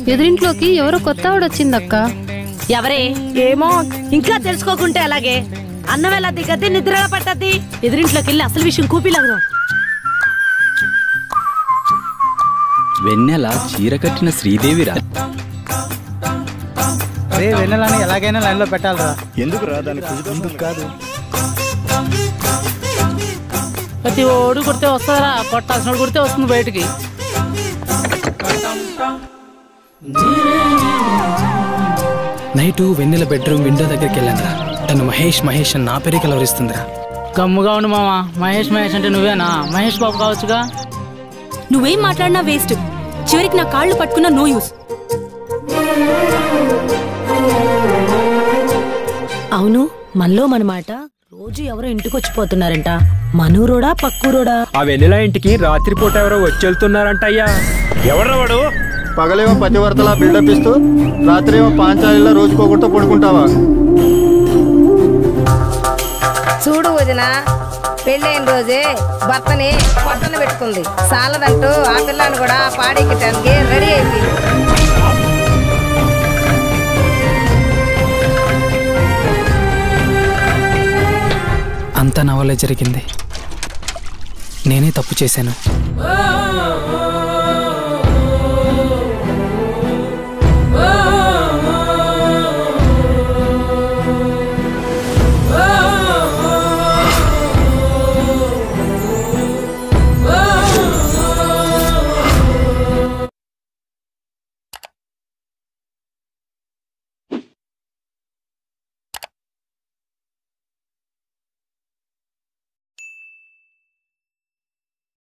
ఎదురింట్లోకి ఎవరో కొత్త ఆవిడ వచ్చిందక్క ఎవరే ఏమో ఇంకా తెలుసుకోకుంటే అలాగే అన్నం ఎలా దిగద్ది నిద్ర ఎలా పట్టద్ది ఎదురింట్లోకి వెళ్ళి అసలు విషయం కూపిలాగదు వెన్నెల చీర కట్టిన శ్రీదేవిరా రే వెన్నెలని ఎలాగైనా లైన్లో పెట్టాలరా ఎందుకు రా దాని ఎందుకు కాదు ప్రతి ఓడు కుడితే వస్తుందిరా కొట్టాల్సిన కుడితే వస్తుంది బయటికి నైటు వెన్నెల బెడ్రూమ్ విండో దగ్గరికి వెళ్ళానురా తను మహేష్ మహేష్ అని నా పేరే కలవరిస్తుందిరా గమ్ముగా ఉండు మామ మహేష్ మహేష్ అంటే నువ్వేనా మహేష్ బాబు కావచ్చుగా నువ్వేం మాట్లాడినా వేస్ట్ చివరికి నా కాళ్ళు పట్టుకున్న నో యూస్ అవును మనలో మన మాట రోజు ఎవరో ఇంటికి వచ్చిపోతున్నారంట మనూరోడా పక్కూరోడా ఆ వెన్నెల ఇంటికి రాత్రిపూట ఎవరో వచ్చి అయ్యా ఎవడ్రా వాడు పగలేమో పతివర్తలా బిల్డప్ ఇస్తూ రాత్రి ఏమో పాంచాలిలా రోజుకోకుండా పడుకుంటావా చూడు వదిన పెళ్ళైన రోజే భర్తని పొట్టన పెట్టుకుంది సాలదంటూ ఆ పిల్లని కూడా పాడెక్కటానికి రెడీ అయింది అంతా నా వల్లే జరిగింది నేనే తప్పు చేశాను